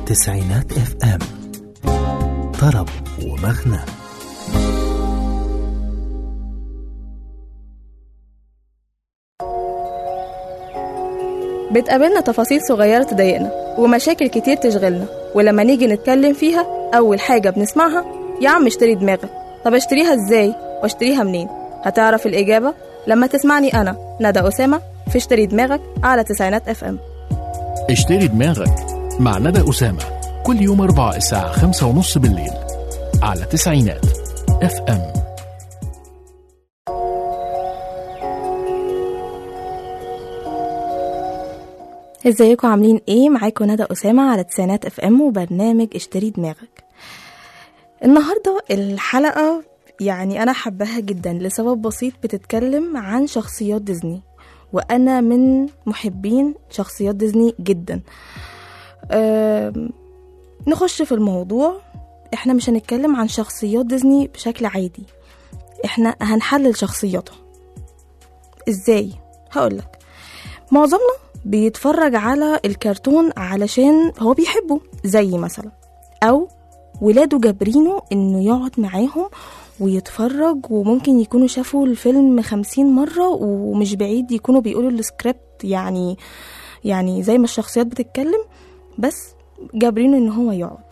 تسعينات اف ام طرب ومغنى بتقابلنا تفاصيل صغيرة تضايقنا ومشاكل كتير تشغلنا ولما نيجي نتكلم فيها أول حاجة بنسمعها يا عم اشتري دماغك طب اشتريها ازاي واشتريها منين هتعرف الإجابة لما تسمعني أنا ندى أسامة في اشتري دماغك على تسعينات اف ام اشتري دماغك مع ندى أسامة كل يوم أربعة الساعة خمسة ونص بالليل على تسعينات اف ام ازيكم عاملين ايه معاكم ندى أسامة على تسعينات اف ام وبرنامج اشتري دماغك النهاردة الحلقة يعني أنا حباها جدا لسبب بسيط بتتكلم عن شخصيات ديزني وأنا من محبين شخصيات ديزني جدا أم، نخش في الموضوع احنا مش هنتكلم عن شخصيات ديزني بشكل عادي احنا هنحلل شخصياتها ازاي هقولك معظمنا بيتفرج على الكرتون علشان هو بيحبه زي مثلا او ولاده جابرينه انه يقعد معاهم ويتفرج وممكن يكونوا شافوا الفيلم خمسين مرة ومش بعيد يكونوا بيقولوا السكريبت يعني يعني زي ما الشخصيات بتتكلم بس جابرينه ان هو يقعد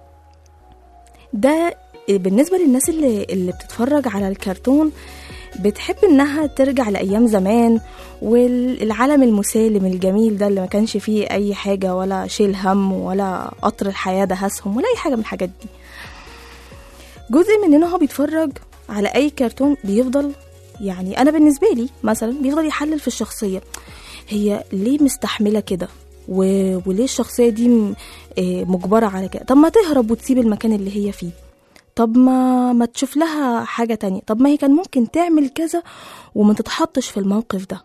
ده بالنسبة للناس اللي, اللي بتتفرج على الكرتون بتحب انها ترجع لايام زمان والعالم المسالم الجميل ده اللي ما كانش فيه اي حاجه ولا شيل هم ولا قطر الحياه ده هسهم ولا اي حاجه من الحاجات دي جزء مننا هو بيتفرج على اي كرتون بيفضل يعني انا بالنسبه لي مثلا بيفضل يحلل في الشخصيه هي ليه مستحمله كده و... وليه الشخصيه دي م... آه، مجبره على كده طب ما تهرب وتسيب المكان اللي هي فيه طب ما ما تشوف لها حاجة تانية طب ما هي كان ممكن تعمل كذا وما تتحطش في الموقف ده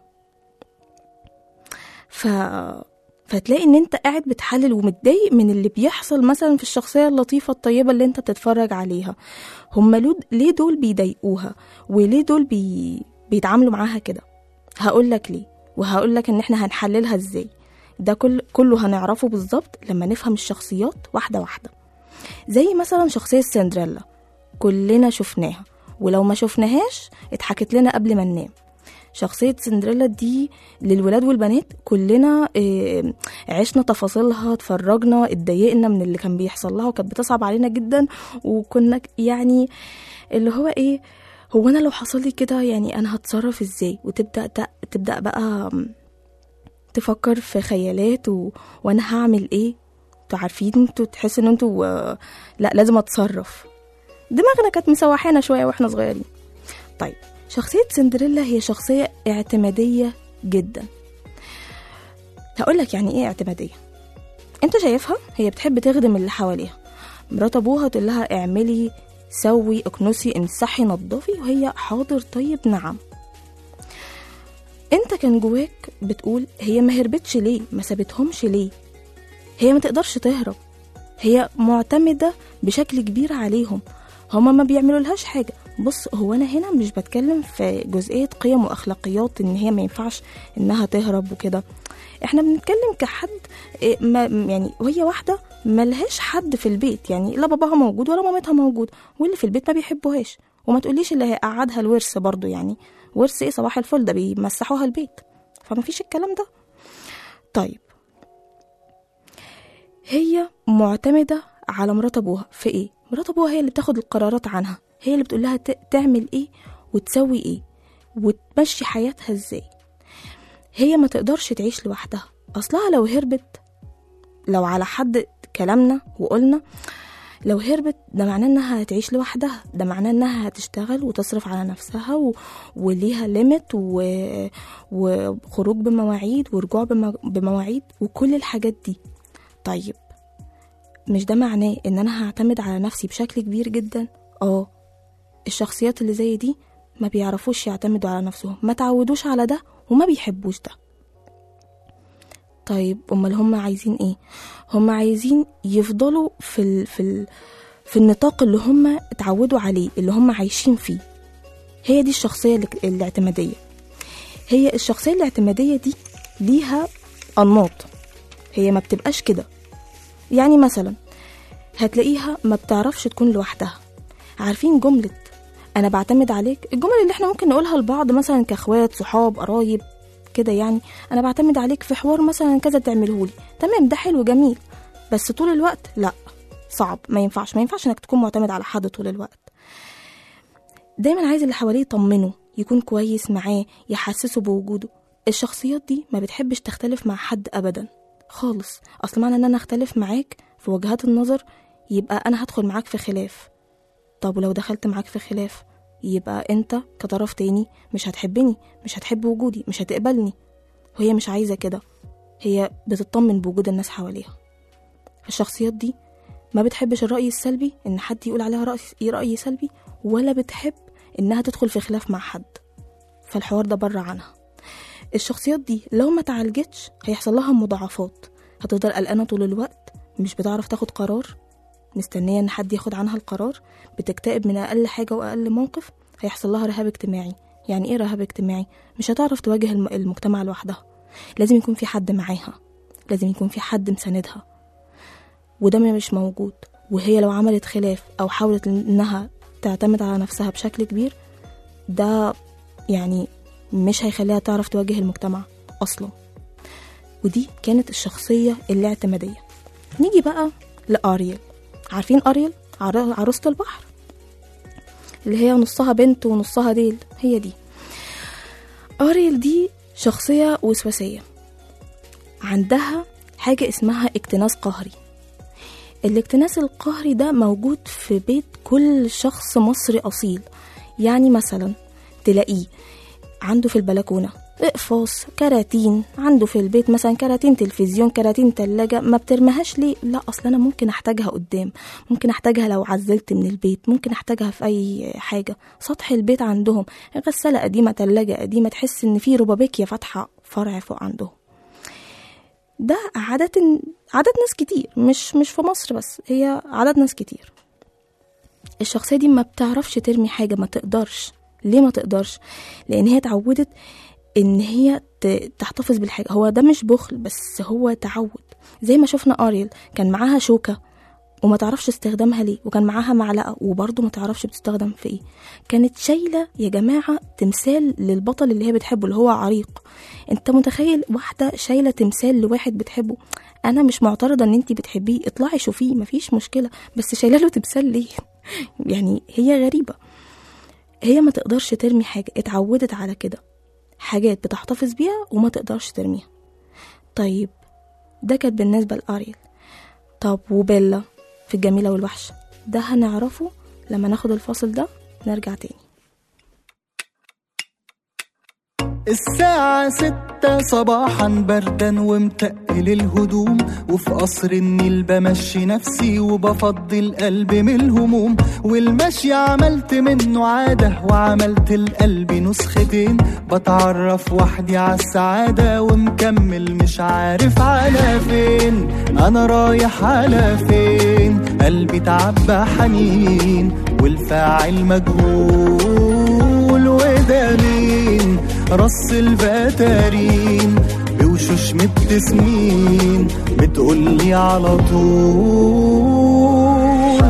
ف فتلاقي ان انت قاعد بتحلل ومتضايق من اللي بيحصل مثلا في الشخصية اللطيفة الطيبة اللي انت بتتفرج عليها هما لود- ليه دول بيضايقوها وليه دول بي... بيتعاملوا معاها كده هقولك ليه وهقولك ان احنا هنحللها ازاي ده كل كله هنعرفه بالظبط لما نفهم الشخصيات واحدة واحدة زي مثلا شخصية سندريلا كلنا شفناها ولو ما شفناهاش اتحكت لنا قبل ما ننام شخصية سندريلا دي للولاد والبنات كلنا اه، عشنا تفاصيلها اتفرجنا اتضايقنا من اللي كان بيحصل لها وكانت بتصعب علينا جدا وكنا ك- يعني اللي هو ايه هو انا لو حصل لي كده يعني انا هتصرف ازاي وتبدا ت- تبدا بقى تفكر في خيالات و... وانا هعمل ايه انتوا عارفين انتوا تحسوا ان انتوا آه، لا لازم اتصرف دماغنا كانت مسوحانا شويه واحنا صغيرين طيب شخصيه سندريلا هي شخصيه اعتماديه جدا هقولك يعني ايه اعتماديه انت شايفها هي بتحب تخدم اللي حواليها مرات ابوها تقول لها اعملي سوي اكنسي امسحي نضفي وهي حاضر طيب نعم انت كان جواك بتقول هي ما هربتش ليه ما سابتهمش ليه هي ما تقدرش تهرب هي معتمدة بشكل كبير عليهم هما ما بيعملوا لهاش حاجة بص هو أنا هنا مش بتكلم في جزئية قيم وأخلاقيات إن هي ما ينفعش إنها تهرب وكده احنا بنتكلم كحد إيه، ما يعني وهي واحدة ملهاش حد في البيت يعني لا باباها موجود ولا مامتها موجود واللي في البيت ما بيحبوهاش وما تقوليش اللي هيقعدها الورث برضو يعني ورث ايه صباح الفل ده بيمسحوها البيت فما فيش الكلام ده طيب هي معتمدة على مرات أبوها في إيه؟ مرات أبوها هي اللي بتاخد القرارات عنها هي اللي بتقول لها ت- تعمل إيه وتسوي إيه وتمشي حياتها إزاي هي ما تقدرش تعيش لوحدها أصلها لو هربت لو على حد كلامنا وقلنا لو هربت ده معناه انها هتعيش لوحدها ده معناه انها هتشتغل وتصرف على نفسها و... وليها ليميت و... وخروج بمواعيد ورجوع بم... بمواعيد وكل الحاجات دي طيب مش ده معناه ان انا هعتمد على نفسي بشكل كبير جدا اه الشخصيات اللي زي دي ما بيعرفوش يعتمدوا على نفسهم ما تعودوش على ده وما بيحبوش ده طيب امال هم عايزين ايه هم عايزين يفضلوا في ال... في ال... في النطاق اللي هم اتعودوا عليه اللي هم عايشين فيه هي دي الشخصية الاك- الاعتمادية هي الشخصية الاعتمادية دي ليها أنماط هي ما بتبقاش كده يعني مثلا هتلاقيها ما بتعرفش تكون لوحدها عارفين جملة أنا بعتمد عليك الجمل اللي احنا ممكن نقولها لبعض مثلا كأخوات صحاب قرايب كده يعني أنا بعتمد عليك في حوار مثلا كذا تعملهولي تمام ده حلو جميل بس طول الوقت لا صعب ما ينفعش ما ينفعش انك تكون معتمد على حد طول الوقت دايما عايز اللي حواليه يطمنه يكون كويس معاه يحسسه بوجوده الشخصيات دي ما بتحبش تختلف مع حد ابدا خالص اصل معنى ان انا اختلف معاك في وجهات النظر يبقى انا هدخل معاك في خلاف طب ولو دخلت معاك في خلاف يبقى انت كطرف تاني مش هتحبني مش هتحب وجودي مش هتقبلني وهي مش عايزة كده هي بتطمن بوجود الناس حواليها الشخصيات دي ما بتحبش الرأي السلبي إن حد يقول عليها رأي, رأي سلبي ولا بتحب إنها تدخل في خلاف مع حد فالحوار ده بره عنها الشخصيات دي لو ما تعالجتش هيحصل لها مضاعفات هتفضل قلقانة طول الوقت مش بتعرف تاخد قرار مستنية إن حد ياخد عنها القرار بتكتئب من أقل حاجة وأقل موقف هيحصل لها رهاب اجتماعي يعني إيه رهاب اجتماعي؟ مش هتعرف تواجه الم- المجتمع لوحدها لازم يكون في حد معاها لازم يكون في حد مساندها وده مش موجود وهي لو عملت خلاف أو حاولت إنها تعتمد على نفسها بشكل كبير ده يعني مش هيخليها تعرف تواجه المجتمع أصلا ودي كانت الشخصية الاعتمادية نيجي بقى لأريل عارفين أريل عر- عروسة البحر اللي هي نصها بنت ونصها ديل هي دي أريل دي شخصية وسواسية عندها حاجة اسمها اكتناز قهري الاكتناز القهري ده موجود في بيت كل شخص مصري أصيل يعني مثلا تلاقيه عنده في البلكونة اقفاص كراتين عنده في البيت مثلا كراتين تلفزيون كراتين تلاجة ما بترميهاش ليه لا اصل انا ممكن احتاجها قدام ممكن احتاجها لو عزلت من البيت ممكن احتاجها في اي حاجة سطح البيت عندهم غسالة قديمة تلاجة قديمة تحس ان في روبابيكيا فاتحة فرع فوق عندهم ده عادة عدد ناس كتير مش مش في مصر بس هي عدد ناس كتير الشخصية دي ما بتعرفش ترمي حاجة ما تقدرش ليه ما تقدرش لان هي اتعودت ان هي ت- تحتفظ بالحاجة هو ده مش بخل بس هو تعود زي ما شفنا اريل كان معاها شوكة وما تعرفش استخدامها ليه وكان معاها معلقة وبرضه ما تعرفش بتستخدم في ايه كانت شايلة يا جماعة تمثال للبطل اللي هي بتحبه اللي هو عريق انت متخيل واحدة شايلة تمثال لواحد بتحبه انا مش معترضة ان انت بتحبيه اطلعي شوفيه مفيش مشكلة بس شايلة له تمثال ليه يعني هي غريبة هي ما تقدرش ترمي حاجة اتعودت على كده حاجات بتحتفظ بيها وما تقدرش ترميها طيب ده كانت بالنسبة لأريل طب وبيلا في الجميلة والوحش ده هنعرفه لما ناخد الفاصل ده نرجع تاني الساعة ستة صباحا بردا ومتقل الهدوم وفي قصر النيل بمشي نفسي وبفضي القلب من الهموم والمشي عملت منه عادة وعملت القلب نسختين بتعرف وحدي على السعادة ومكمل مش عارف على فين أنا رايح على فين قلبي تعبى حنين والفاعل مجهول وده مين رص البتارين بوشوش مبتسمين بتقولي على طول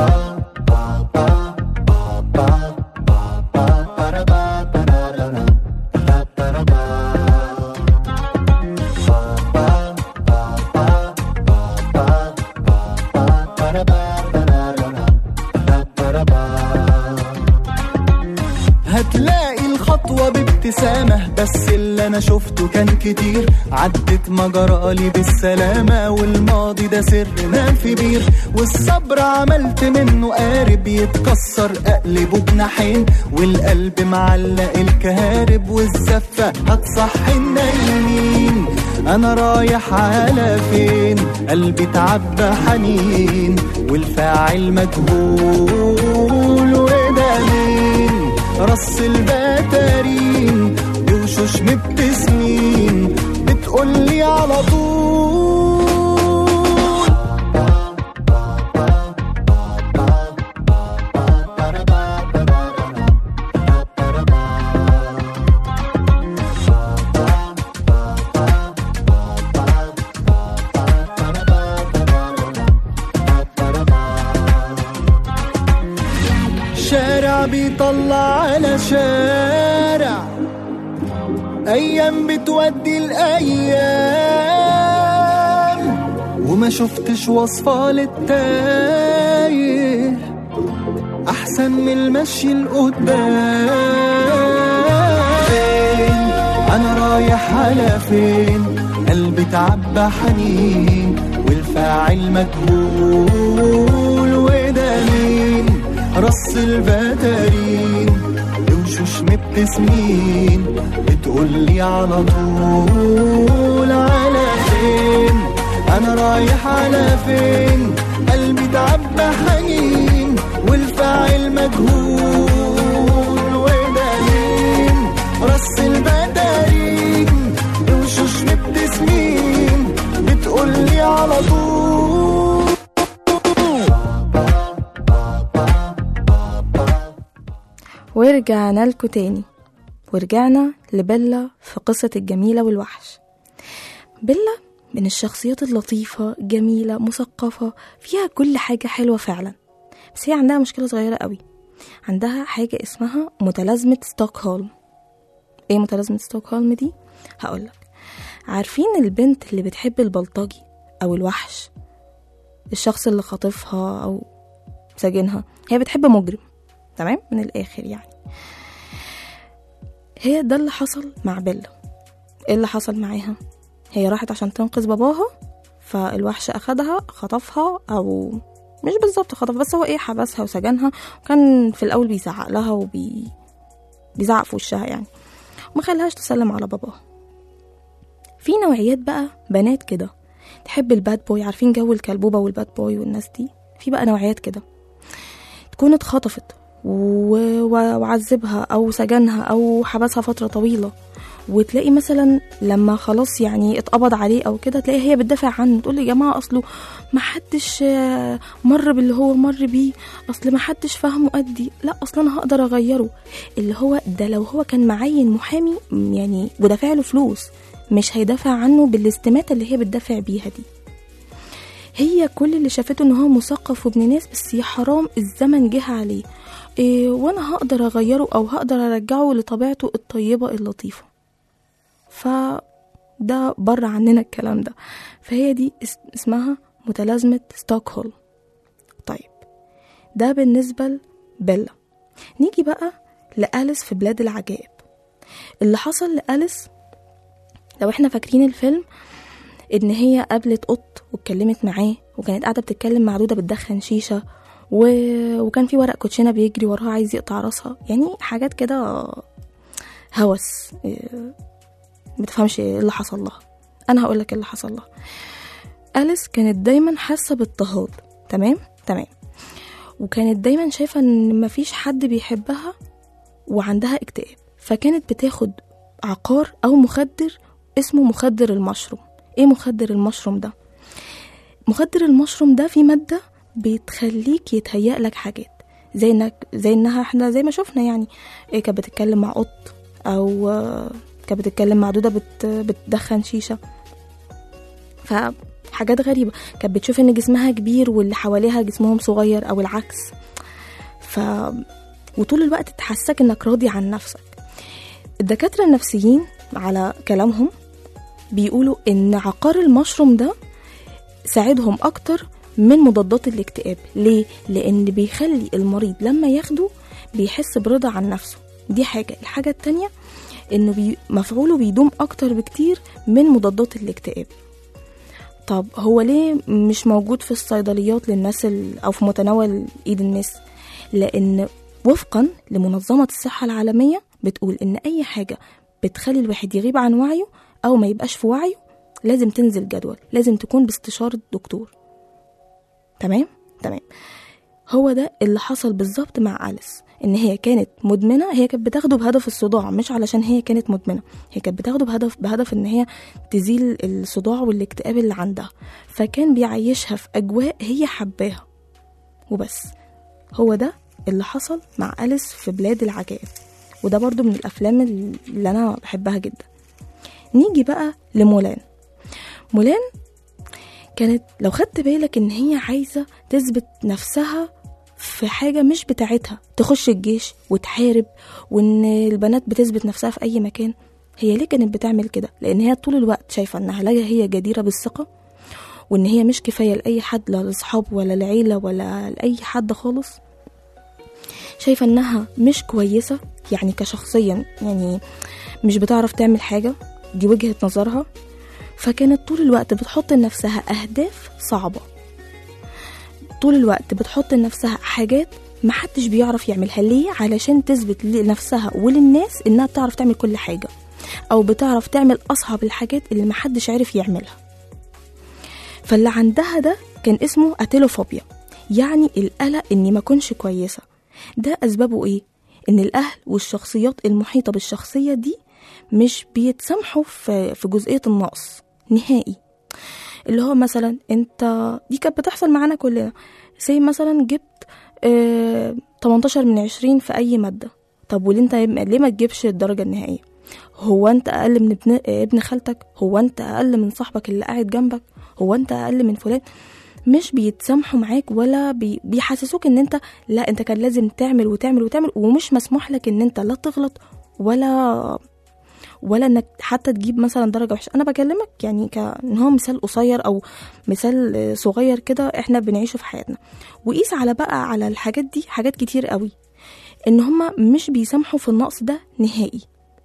هتلاقي الخطوة بابتسامة بس اللي أنا شفته كان كتير عدت مجرالي بالسلامة والماضي ده سر نام في بير والصبر عملت منه قارب يتكسر أقلبه بجناحين والقلب معلق الكهارب والزفة هتصحي النايمين أنا رايح على فين قلبي تعبى حنين والفاعل مجهول وده مين رص البتارين بوشوش مبتسمين بتقولي على طول بيطلع على شارع ايام بتودي الايام وما شفتش وصفة للتايه احسن من المشي لقدام فين انا رايح على فين قلبي تعبى حنين والفاعل مجهول وده مين رص البدرين وشوش مبتسمين بتقولي على طول على فين انا رايح على فين قلبي تعبى حنين والفاعل مجهول وده مين رص البدرين وشوش مبتسمين بتقولي على طول ورجعنا لكم تاني ورجعنا لبيلا في قصة الجميلة والوحش بيلا من الشخصيات اللطيفة جميلة مثقفة فيها كل حاجة حلوة فعلا بس هي عندها مشكلة صغيرة قوي عندها حاجة اسمها متلازمة ستوكهولم ايه متلازمة ستوكهولم دي؟ هقولك عارفين البنت اللي بتحب البلطجي أو الوحش الشخص اللي خاطفها أو ساجنها هي بتحب مجرم تمام من الآخر يعني هي ده اللي حصل مع بيلا ايه اللي حصل معاها هي راحت عشان تنقذ باباها فالوحش أخدها خطفها أو مش بالظبط خطف بس هو ايه حبسها وسجنها وكان في الأول بيزعق لها وبي بيزعق في وشها يعني وما خلاهاش تسلم على باباها في نوعيات بقى بنات كده تحب الباد بوي عارفين جو الكلبوبة والباد بوي والناس دي في بقى نوعيات كده تكون اتخطفت و- و- وعذبها او سجنها او حبسها فتره طويله وتلاقي مثلا لما خلاص يعني اتقبض عليه او كده تلاقي هي بتدافع عنه تقول يا جماعه اصله ما حدش آه، مر باللي هو مر بيه اصل ما حدش فاهمه قدي لا اصلا انا هقدر اغيره اللي هو ده لو هو كان معين محامي م، يعني ودافع له فلوس مش هيدافع عنه بالاستماتة اللي هي بتدافع بيها دي هي كل اللي شافته ان هو مثقف وابن ناس بس يا حرام الزمن جه عليه إيه وانا هقدر اغيره او هقدر ارجعه لطبيعته الطيبة اللطيفة فده بره عننا الكلام ده فهي دي اس- اسمها متلازمة ستوكهولم طيب ده بالنسبة لبيلا نيجي بقى لأليس في بلاد العجائب اللي حصل لأليس لو احنا فاكرين الفيلم ان هي قابلت قط واتكلمت معاه وكانت قاعده بتتكلم مع دوده بتدخن شيشه و... وكان في ورق كوتشينه بيجري وراها عايز يقطع راسها يعني حاجات كده هوس إيه، متفهمش ايه اللي حصل لها انا هقول لك اللي حصل لها أليس كانت دايما حاسه باضطهاد تمام تمام وكانت دايما شايفه ان مفيش حد بيحبها وعندها اكتئاب فكانت بتاخد عقار او مخدر اسمه مخدر المشروم ايه مخدر المشروم ده مخدر المشروم ده فيه مادة بتخليك يتهيأ لك حاجات زي انك زي انها احنا زي ما شفنا يعني إيه كانت بتتكلم مع قط او آه، كانت بتتكلم مع دودة بت بتدخن شيشة فحاجات غريبة كانت بتشوف ان جسمها كبير واللي حواليها جسمهم صغير او العكس ف وطول الوقت تحسسك انك راضي عن نفسك الدكاترة النفسيين على كلامهم بيقولوا ان عقار المشروم ده ساعدهم اكتر من مضادات الاكتئاب ليه لان بيخلي المريض لما ياخده بيحس برضا عن نفسه دي حاجة الحاجة التانية انه بي مفعوله بيدوم اكتر بكتير من مضادات الاكتئاب طب هو ليه مش موجود في الصيدليات للناس ال... او في متناول ايد الناس لان وفقا لمنظمة الصحة العالمية بتقول ان اي حاجة بتخلي الواحد يغيب عن وعيه او ما يبقاش في وعيه لازم تنزل جدول لازم تكون باستشارة دكتور تمام تمام هو ده اللي حصل بالظبط مع أليس ان هي كانت مدمنه هي كانت بتاخده بهدف الصداع مش علشان هي كانت مدمنه هي كانت بتاخده بهدف بهدف ان هي تزيل الصداع والاكتئاب اللي عندها فكان بيعيشها في اجواء هي حباها وبس هو ده اللي حصل مع أليس في بلاد العجائب وده برضو من الافلام اللي انا بحبها جدا نيجي بقى لمولان مولان كانت لو خدت بالك ان هي عايزه تثبت نفسها في حاجة مش بتاعتها تخش الجيش وتحارب وإن البنات بتثبت نفسها في أي مكان هي ليه كانت بتعمل كده؟ لأن هي طول الوقت شايفة إنها لا هي جديرة بالثقة وإن هي مش كفاية لأي حد لا لأصحاب ولا لعيلة ولا لأي حد خالص شايفة إنها مش كويسة يعني كشخصيا يعني مش بتعرف تعمل حاجة دي وجهة نظرها فكانت طول الوقت بتحط لنفسها أهداف صعبة طول الوقت بتحط لنفسها حاجات محدش بيعرف يعملها ليه علشان تثبت لنفسها وللناس إنها بتعرف تعمل كل حاجة أو بتعرف تعمل أصعب الحاجات اللي محدش عارف يعملها فاللي عندها ده كان اسمه أتيلوفوبيا يعني القلق إني ما كنش كويسة ده أسبابه إيه؟ إن الأهل والشخصيات المحيطة بالشخصية دي مش بيتسامحوا في في جزئية النقص نهائي اللي هو مثلا انت دي كانت بتحصل معانا كلنا زي مثلا جبت اه 18 من 20 في اي مادة طب وليه انت ليه ما تجيبش الدرجة النهائية هو انت اقل من ابن ابن خالتك هو انت اقل من صاحبك اللي قاعد جنبك هو انت اقل من فلان مش بيتسامحوا معاك ولا بي بيحسسوك ان انت لا انت كان لازم تعمل وتعمل وتعمل ومش مسموح لك ان انت لا تغلط ولا ولا انك حتى تجيب مثلا درجه وحشه انا بكلمك يعني كان هو مثال قصير او مثال صغير كده احنا بنعيشه في حياتنا وقيس على بقى على الحاجات دي حاجات كتير قوي ان هما مش بيسامحوا في النقص ده نهائي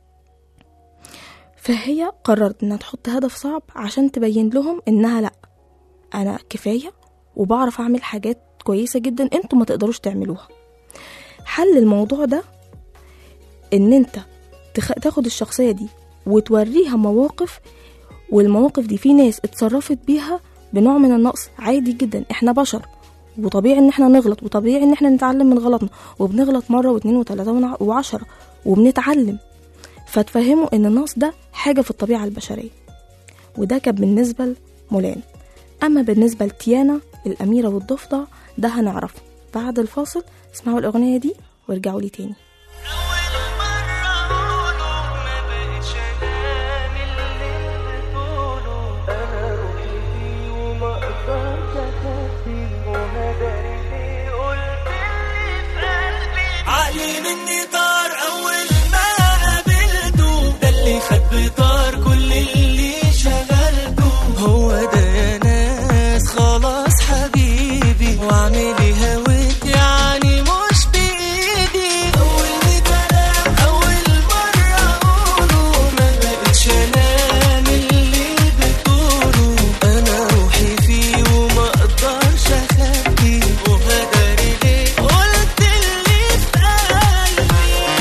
فهي قررت انها تحط هدف صعب عشان تبين لهم انها لا انا كفايه وبعرف اعمل حاجات كويسه جدا انتوا ما تقدروش تعملوها حل الموضوع ده ان انت تخ... تاخد الشخصيه دي وتوريها مواقف والمواقف دي في ناس اتصرفت بيها بنوع من النقص عادي جدا احنا بشر وطبيعي ان احنا نغلط وطبيعي ان احنا نتعلم من غلطنا وبنغلط مره واتنين وتلاته وعشرة وبنتعلم فتفهموا ان النقص ده حاجه في الطبيعه البشريه وده كان بالنسبه لمولان اما بالنسبه لتيانا الاميره والضفدع ده هنعرفه بعد الفاصل اسمعوا الاغنيه دي وارجعوا لي تاني أول مرة أقوله ما بقتش أنام اللي بتقوله أنا روحي فيه وما أقدرش أخبيه وهداني ليه قلت اللي في قلبي عقلي مني طار أول ما قابلته ده اللي خد بطار كل اللي شغلته هو ده يا ناس خلاص حبيبي واعملي هويت يعني مش بإيدي أول كلام أول مرة أقوله ما بقتش أنام اللي بتقوله أنا روحي فيه وما أقدرش أخبيه وهداري ليه قلت اللي في قلبي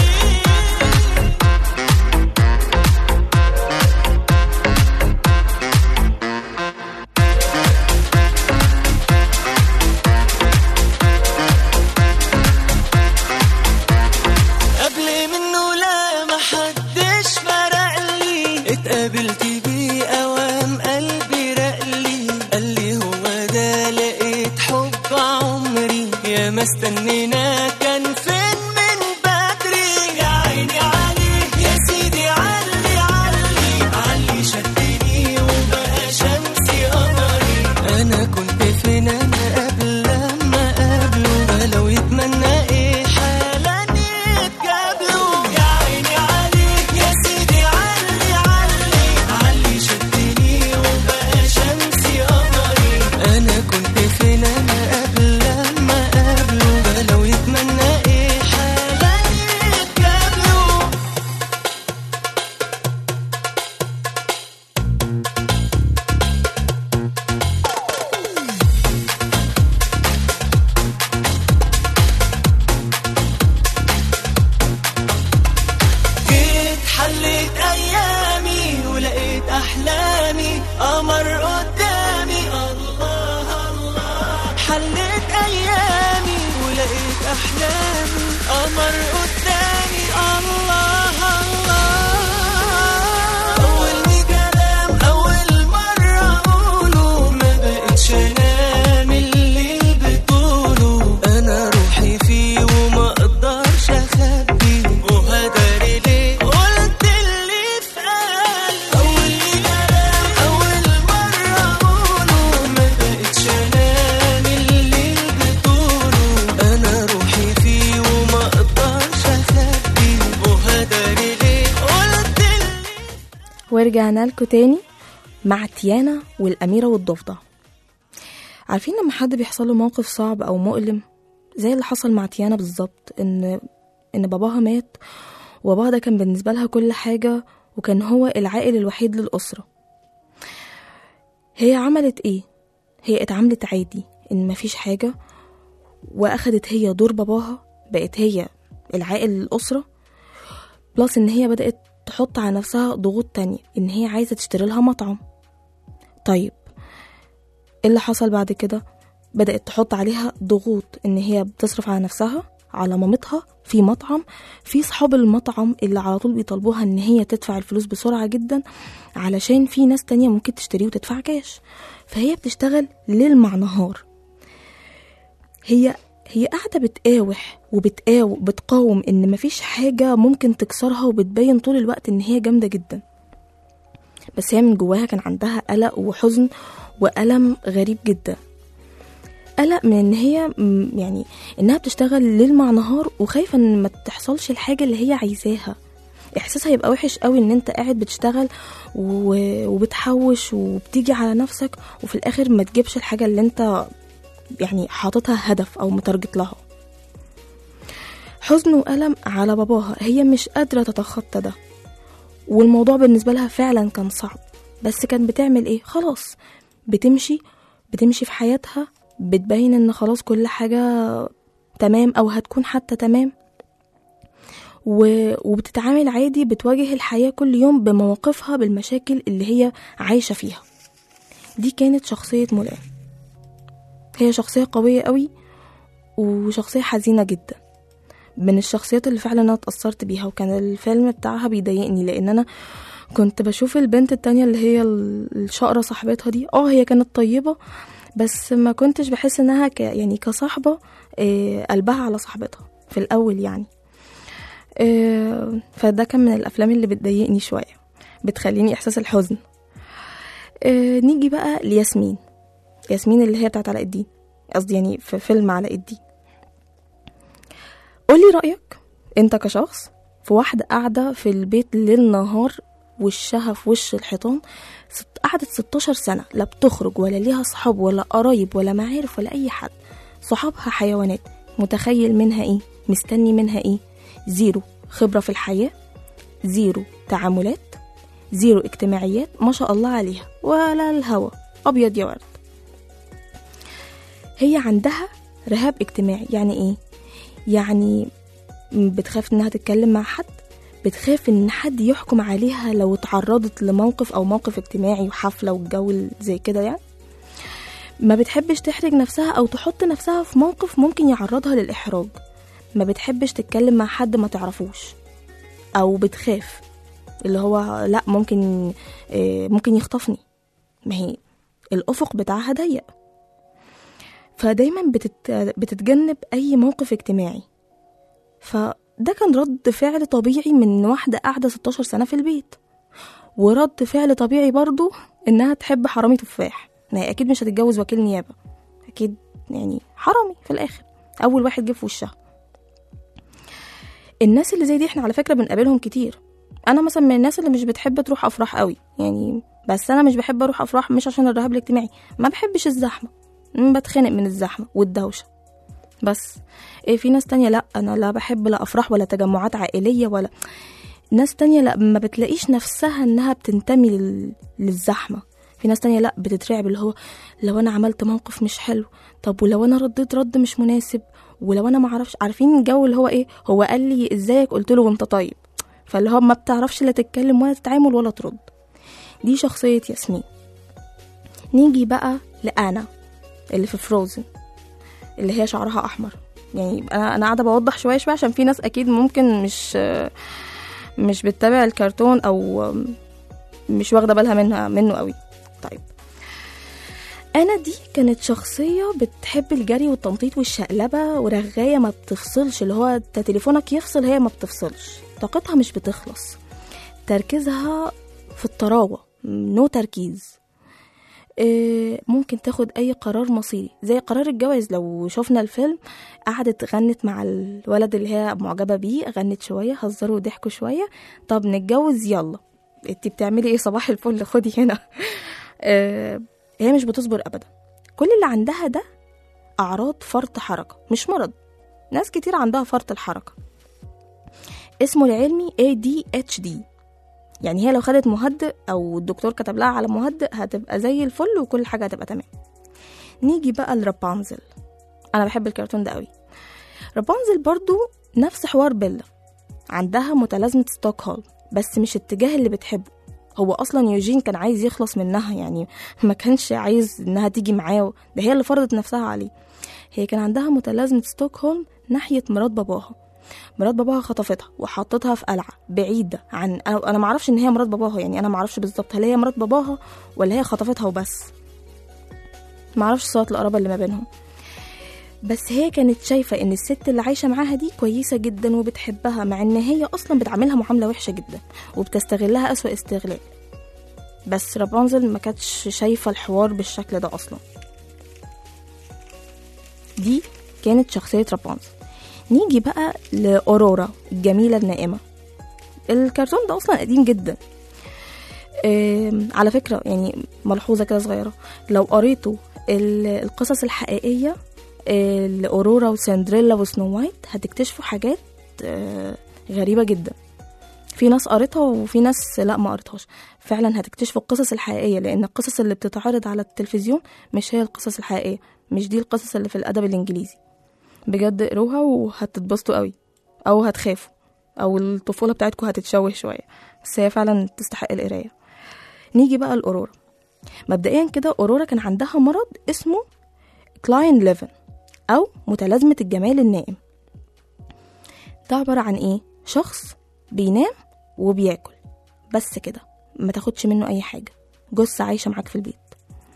قبل منه لا محدش فرق لي اتقابلت بيه اوام قلبي رقلي قال لي هو ده لقيت حب عمري يا ما استنينا كان فين من بدري يا عيني عليك يا سيدي علي علي علي شدني وبقى شمسي قمري انا كنت فين انا قبل لما قابله لو يتمنى ايه حالا يتقابلوا يا عيني عليك يا سيدي علي علي علي شدني وبقى شمسي قمري انا كنت فين انا قبل لما قابله لو يتمنى ايه حالا يتقابلوا جيت حليت ايامي ولقيت احلامي قمر قدامي الله الله حليت ايامي ولقيت احلامي قمر قدامي الله الله اول كلام اول مره اقوله ما بقتش انام اللي بتقوله انا روحي فيه وما اقدرش اخبيه وهداري ليه قلت اللي في قلبي اول كلام اول مره اقوله ما بقتش انام اللي بتقوله انا ورجعنا لكم تاني مع تيانا والأميرة والضفدع عارفين لما حد بيحصل له موقف صعب أو مؤلم زي اللي حصل مع تيانا بالظبط إن إن باباها مات وباباها ده كان بالنسبة لها كل حاجة وكان هو العائل الوحيد للأسرة هي عملت إيه؟ هي اتعاملت عادي إن مفيش حاجة وأخدت هي دور باباها بقت هي العائل للأسرة بلس إن هي بدأت تحط على نفسها ضغوط تانية إن هي عايزة تشتري لها مطعم طيب إيه اللي حصل بعد كده بدأت تحط عليها ضغوط إن هي بتصرف على نفسها على مامتها في مطعم في صحاب المطعم اللي على طول بيطالبوها إن هي تدفع الفلوس بسرعة جدا علشان في ناس تانية ممكن تشتريه وتدفع كاش فهي بتشتغل ليل مع نهار هي هي قاعدة بتقاوح وبتقاو بتقاوم إن مفيش حاجة ممكن تكسرها وبتبين طول الوقت إن هي جامدة جدا بس هي من جواها كان عندها قلق وحزن وألم غريب جدا قلق من ان هي م- يعني انها بتشتغل ليل مع نهار وخايفه ان ما تحصلش الحاجه اللي هي عايزاها احساسها يبقى وحش قوي ان انت قاعد بتشتغل و- وبتحوش وبتيجي على نفسك وفي الاخر ما تجيبش الحاجه اللي انت يعني حاططها هدف او متارجت لها حزن وألم على باباها هي مش قادرة تتخطى ده والموضوع بالنسبة لها فعلا كان صعب بس كانت بتعمل ايه خلاص بتمشي بتمشي في حياتها بتبين ان خلاص كل حاجة تمام او هتكون حتى تمام و... وبتتعامل عادي بتواجه الحياة كل يوم بمواقفها بالمشاكل اللي هي عايشة فيها دي كانت شخصية ملام هي شخصية قوية قوي وشخصية حزينة جدا من الشخصيات اللي فعلا انا اتأثرت بيها وكان الفيلم بتاعها بيضايقني لان انا كنت بشوف البنت التانية اللي هي ال- الشقرة صاحبتها دي اه هي كانت طيبة بس ما كنتش بحس انها ك يعني كصاحبة آه، قلبها على صاحبتها في الاول يعني آه، فده كان من الافلام اللي بتضايقني شوية بتخليني احساس الحزن آه، نيجي بقى لياسمين ياسمين اللي هي بتاعت علاء الدين قصدي يعني في فيلم علاء الدين قولي رأيك انت كشخص في واحدة قاعدة في البيت ليل نهار وشها في وش الحيطان ست- قعدت 16 سنة لا بتخرج ولا ليها صحاب ولا قرايب ولا معارف ولا أي حد صحابها حيوانات متخيل منها ايه مستني منها ايه زيرو خبرة في الحياة زيرو تعاملات زيرو اجتماعيات ما شاء الله عليها ولا الهوى أبيض يا ورد هي عندها رهاب اجتماعي يعني ايه يعني بتخاف انها تتكلم مع حد بتخاف ان حد يحكم عليها لو اتعرضت لموقف او موقف اجتماعي وحفله والجو زي كده يعني ما بتحبش تحرج نفسها او تحط نفسها في موقف ممكن يعرضها للاحراج ما بتحبش تتكلم مع حد ما تعرفوش او بتخاف اللي هو لا ممكن آه، ممكن يخطفني ما هي الافق بتاعها ضيق فدايما بتت... بتتجنب اي موقف اجتماعي فده كان رد فعل طبيعي من واحدة قاعدة 16 سنة في البيت ورد فعل طبيعي برضو إنها تحب حرامي تفاح ما هي أكيد مش هتتجوز وكيل نيابة أكيد يعني حرامي في الآخر أول واحد جه في وشها الناس اللي زي دي احنا على فكرة بنقابلهم كتير أنا مثلا من الناس اللي مش بتحب تروح أفراح قوي يعني بس أنا مش بحب أروح أفراح مش عشان الرهاب الاجتماعي ما بحبش الزحمة م، بتخنق من الزحمة والدوشة بس إيه في ناس تانية لا انا لا بحب لا افراح ولا تجمعات عائلية ولا ناس تانية لا ما بتلاقيش نفسها انها بتنتمي لل... للزحمة في ناس تانية لا بتترعب اللي هو لو انا عملت موقف مش حلو طب ولو انا رديت رد مش مناسب ولو انا ما اعرفش عارفين الجو اللي هو ايه هو قال لي ازيك قلت له وانت طيب فاللي هو ما بتعرفش لا تتكلم ولا تتعامل ولا ترد دي شخصية ياسمين نيجي بقى لأنا اللي في فروزن اللي هي شعرها احمر يعني انا انا قاعده بوضح شويه شويه عشان في ناس اكيد ممكن مش مش بتتابع الكرتون او مش واخده بالها منها منه قوي طيب انا دي كانت شخصيه بتحب الجري والتنطيط والشقلبه ورغايه ما بتفصلش اللي هو انت تليفونك يفصل هي ما بتفصلش طاقتها مش بتخلص تركيزها في الطراوه نو تركيز آه، ممكن تاخد اي قرار مصيري زي قرار الجواز لو شفنا الفيلم قعدت غنت مع الولد اللي هي معجبة بيه غنت شوية هزروا وضحكوا شوية طب نتجوز يلا انت بتعملي ايه صباح الفل خدي هنا آه، هي مش بتصبر ابدا كل اللي عندها ده اعراض فرط حركه مش مرض ناس كتير عندها فرط الحركه اسمه العلمي ADHD يعني هي لو خدت مهدئ او الدكتور كتب لها على مهدئ هتبقى زي الفل وكل حاجه هتبقى تمام نيجي بقى لرابانزل انا بحب الكرتون ده قوي رابانزل برضو نفس حوار بيلا عندها متلازمة ستوكهولم بس مش اتجاه اللي بتحبه هو اصلا يوجين كان عايز يخلص منها يعني ما كانش عايز انها تيجي معاه ده هي اللي فرضت نفسها عليه هي كان عندها متلازمة ستوكهولم ناحية مرات باباها مرات باباها خطفتها وحطتها في قلعة بعيدة عن انا أنا معرفش ان هي مرات باباها يعني انا معرفش بالظبط هل هي مرات باباها ولا هي خطفتها وبس معرفش صوت القرابة اللي ما بينهم بس هي كانت شايفة ان الست اللي عايشة معاها دي كويسة جدا وبتحبها مع ان هي اصلا بتعاملها معاملة وحشة جدا وبتستغلها اسوأ استغلال بس رابنزل ما كانتش شايفة الحوار بالشكل ده اصلا دي كانت شخصية رابنزل نيجي بقى لأورورا الجميلة النائمة الكرتون ده أصلا قديم جدا آم، على فكرة يعني ملحوظة كده صغيرة لو قريتوا ال- القصص الحقيقية آه، لأورورا وسندريلا وسنو وايت هتكتشفوا حاجات آه، غريبة جدا في ناس قريتها وفي ناس لا ما قريتهاش فعلا هتكتشفوا القصص الحقيقية لأن القصص اللي بتتعرض على التلفزيون مش هي القصص الحقيقية مش دي القصص اللي في الأدب الإنجليزي بجد اقروها وهتتبسطوا قوي أو هتخافوا أو الطفولة بتاعتكم هتتشوه شوية بس هي فعلا تستحق القراية نيجي بقى لأورورا مبدئيا كده أورورا كان عندها مرض اسمه كلاين ليفن أو متلازمة الجمال النائم ده عبارة عن إيه؟ شخص بينام وبياكل بس كده ما تاخدش منه أي حاجة جثة عايشة معاك في البيت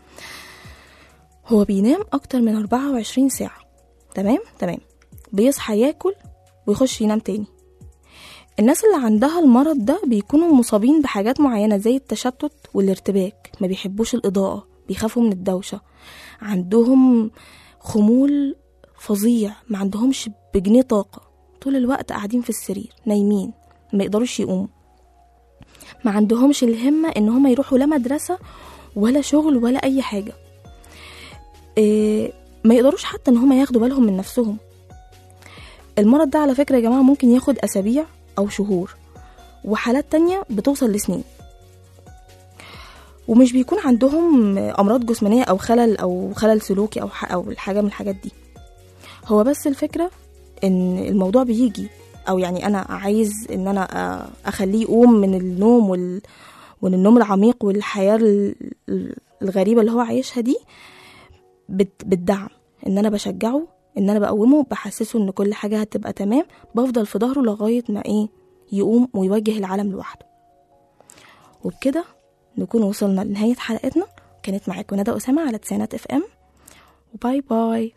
هو بينام أكتر من 24 ساعة تمام؟ تمام بيصحى ياكل ويخش ينام تاني الناس اللي عندها المرض ده بيكونوا مصابين بحاجات معينة زي التشتت والارتباك ما بيحبوش الإضاءة بيخافوا من الدوشة عندهم خمول فظيع ما عندهمش بجنيه طاقة طول الوقت قاعدين في السرير نايمين ما يقدروش يقوموا ما عندهمش الهمة ان هما يروحوا لا مدرسة ولا شغل ولا اي حاجة إيه ما يقدروش حتى ان هما ياخدوا بالهم من نفسهم المرض ده على فكرة يا جماعة ممكن ياخد اسابيع او شهور وحالات تانية بتوصل لسنين ومش بيكون عندهم امراض جسمانيه او خلل او خلل سلوكي او ح- او حاجه من الحاجات دي هو بس الفكره ان الموضوع بيجي او يعني انا عايز ان انا أ- اخليه يقوم من النوم وال ومن النوم العميق والحياه ال- ال- الغريبه اللي هو عايشها دي بت- بالدعم ان انا بشجعه ان انا بقومه بحسسه ان كل حاجه هتبقى تمام بفضل في ظهره لغايه ما ايه يقوم ويواجه العالم لوحده وبكده نكون وصلنا لنهاية حلقتنا كانت معاكم ندى أسامة على تسعينات اف ام وباي باي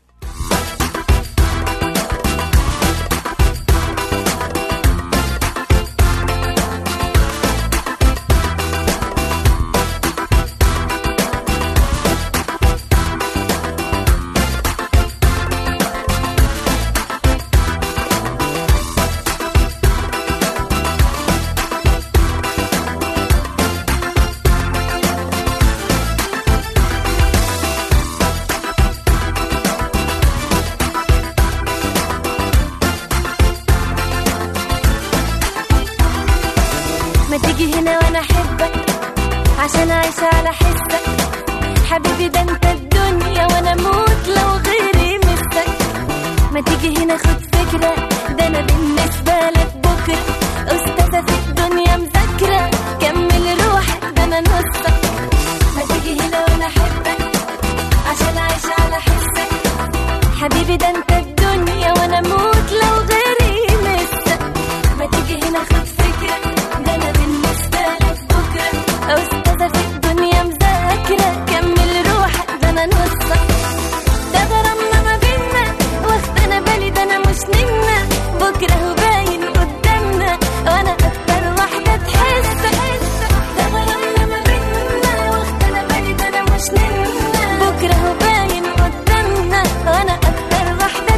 ما تيجي هنا وانا احبك عشان اعيش على حسك حبيبي ده انت الدنيا وانا اموت لو غيري مسك ما تيجي هنا خد فكرة ده انا بالنسبة لك بكرة استاذة في الدنيا مذاكرة كمل روحك ده انا نصك ما تيجي هنا وانا احبك عشان اعيش على حسك حبيبي ده انت الدنيا وانا اموت لو غيري مسك ما تيجي هنا خد فكرة ده أنا بالنسبة لك بكرة أستاذة في الدنيا مذاكرة كمل روحك ده أنا نصك ده غرامنا ما بينا واخدة بالي ده أنا مش نمنا بكرة هو باين قدامنا وأنا أكتر واحدة تحس ده غرامنا ما بينا واخدة بالي ده أنا مش نمنا بكرة هو باين قدامنا وأنا أكتر واحدة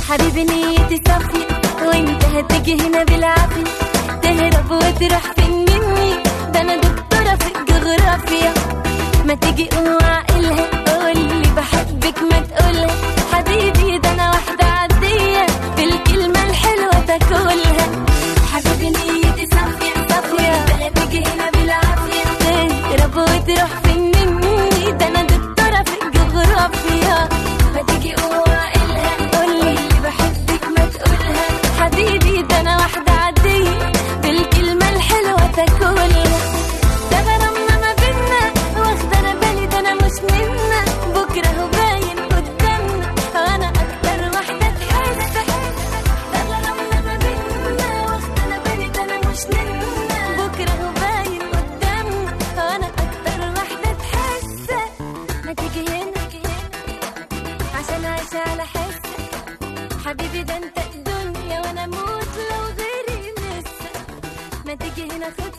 حبيبي نيتي صافية وانت هتيجي هنا بالعافية تهرب وتروح فين مني ده انا دكتورة في الجغرافيا ما تيجي قوم عقلها قولي بحبك ما تقولها حبيبي ده انا واحدة عادية بالكلمة الحلوة تاكلها حبيبي نيتي صافية صافية ده تيجي هنا بالعافية تهرب وتروح فين مني ده انا دكتورة في الجغرافيا ما تيجي قوم عقلها قولي بحبك ما تقولها حبيبي ده انا واحدة عادية بالكلمة الحلوة تاكلها ده غرامنا ما بينا واخدة انا بالي ده انا مش منا بكرة هو باين قدامنا وانا اكتر واحدة تحس ده غرامنا ما بينا واخدة انا بالي ده انا مش منا بكرة هو باين قدامنا وانا اكتر واحدة تحس ما تيجي هنا عشان عايشة على حسك حبيبي ده انت الدنيا وانا اموت لو غيري مسك ما تيجي هنا خد